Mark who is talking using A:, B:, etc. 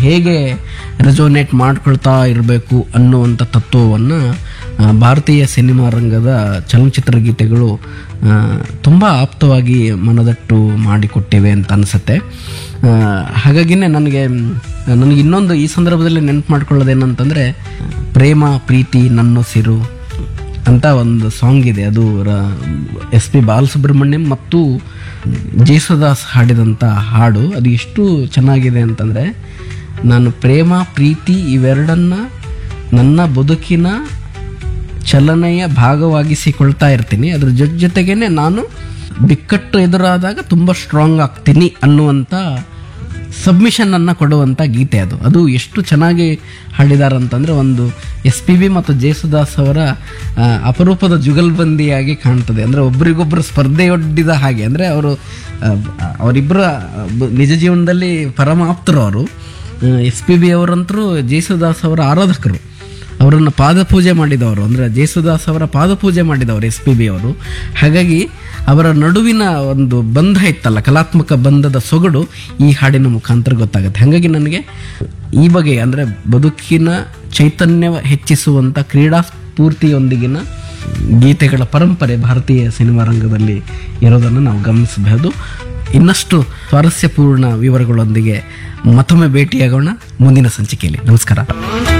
A: ಹೇಗೆ ರೆಸೋನೇಟ್ ಮಾಡ್ಕೊಳ್ತಾ ಇರಬೇಕು ಅನ್ನುವಂಥ ತತ್ವವನ್ನು ಭಾರತೀಯ ಸಿನಿಮಾ ರಂಗದ ಚಲನಚಿತ್ರ ಗೀತೆಗಳು ತುಂಬ ಆಪ್ತವಾಗಿ ಮನದಟ್ಟು ಮಾಡಿಕೊಟ್ಟಿವೆ ಅಂತ ಅನಿಸುತ್ತೆ ಹಾಗಾಗಿನೇ ನನಗೆ ನನಗೆ ಇನ್ನೊಂದು ಈ ಸಂದರ್ಭದಲ್ಲಿ ನೆನಪು ಮಾಡ್ಕೊಳ್ಳೋದೇನಂತಂದರೆ ಪ್ರೇಮ ಪ್ರೀತಿ ನನ್ನೊಸಿರು ಅಂತ ಒಂದು ಸಾಂಗ್ ಇದೆ ಅದು ಎಸ್ ಪಿ ಬಾಲಸುಬ್ರಹ್ಮಣ್ಯಂ ಮತ್ತು ಜೇಸುದಾಸ್ ಹಾಡಿದಂಥ ಹಾಡು ಅದು ಎಷ್ಟು ಚೆನ್ನಾಗಿದೆ ಅಂತಂದರೆ ನಾನು ಪ್ರೇಮ ಪ್ರೀತಿ ಇವೆರಡನ್ನ ನನ್ನ ಬದುಕಿನ ಚಲನೆಯ ಭಾಗವಾಗಿಸಿಕೊಳ್ತಾ ಇರ್ತೀನಿ ಅದ್ರ ಜೊತೆ ಜೊತೆಗೇನೆ ನಾನು ಬಿಕ್ಕಟ್ಟು ಎದುರಾದಾಗ ತುಂಬ ಸ್ಟ್ರಾಂಗ್ ಆಗ್ತೀನಿ ಅನ್ನುವಂಥ ಸಬ್ಮಿಷನ್ ಅನ್ನ ಕೊಡುವಂಥ ಗೀತೆ ಅದು ಅದು ಎಷ್ಟು ಚೆನ್ನಾಗಿ ಹಾಡಿದ್ದಾರೆ ಅಂತಂದ್ರೆ ಒಂದು ಎಸ್ ಪಿ ಬಿ ಮತ್ತು ಜೇಸುದಾಸ್ ಅವರ ಆ, ಅಪರೂಪದ ಜುಗಲ್ಬಂದಿಯಾಗಿ ಕಾಣ್ತದೆ ಅಂದ್ರೆ ಒಬ್ರಿಗೊಬ್ರು ಸ್ಪರ್ಧೆಯೊಡ್ಡಿದ ಹಾಗೆ ಅಂದ್ರೆ ಅವರು ಅವರಿಬ್ಬರ ನಿಜ ಜೀವನದಲ್ಲಿ ಪರಮ ಆಪ್ತರು ಅವರು ಎಸ್ ಪಿ ಬಿ ಅವರಂತರೂ ಜೇಸುದಾಸ್ ಅವರ ಆರಾಧಕರು ಅವರನ್ನು ಪಾದಪೂಜೆ ಮಾಡಿದವರು ಅಂದರೆ ಜೇಸುದಾಸ್ ಅವರ ಪಾದಪೂಜೆ ಮಾಡಿದವರು ಎಸ್ ಪಿ ಬಿ ಅವರು ಹಾಗಾಗಿ ಅವರ ನಡುವಿನ ಒಂದು ಬಂಧ ಇತ್ತಲ್ಲ ಕಲಾತ್ಮಕ ಬಂಧದ ಸೊಗಡು ಈ ಹಾಡಿನ ಮುಖಾಂತರ ಗೊತ್ತಾಗುತ್ತೆ ಹಾಗಾಗಿ ನನಗೆ ಈ ಬಗೆ ಅಂದರೆ ಬದುಕಿನ ಚೈತನ್ಯ ಹೆಚ್ಚಿಸುವಂಥ ಕ್ರೀಡಾ ಸ್ಫೂರ್ತಿಯೊಂದಿಗಿನ ಗೀತೆಗಳ ಪರಂಪರೆ ಭಾರತೀಯ ಸಿನಿಮಾ ರಂಗದಲ್ಲಿ ಇರೋದನ್ನು ನಾವು ಗಮನಿಸಬಹುದು ಇನ್ನಷ್ಟು ಸ್ವಾರಸ್ಯಪೂರ್ಣ ವಿವರಗಳೊಂದಿಗೆ ಮತ್ತೊಮ್ಮೆ ಭೇಟಿಯಾಗೋಣ ಮುಂದಿನ ಸಂಚಿಕೆಯಲ್ಲಿ ನಮಸ್ಕಾರ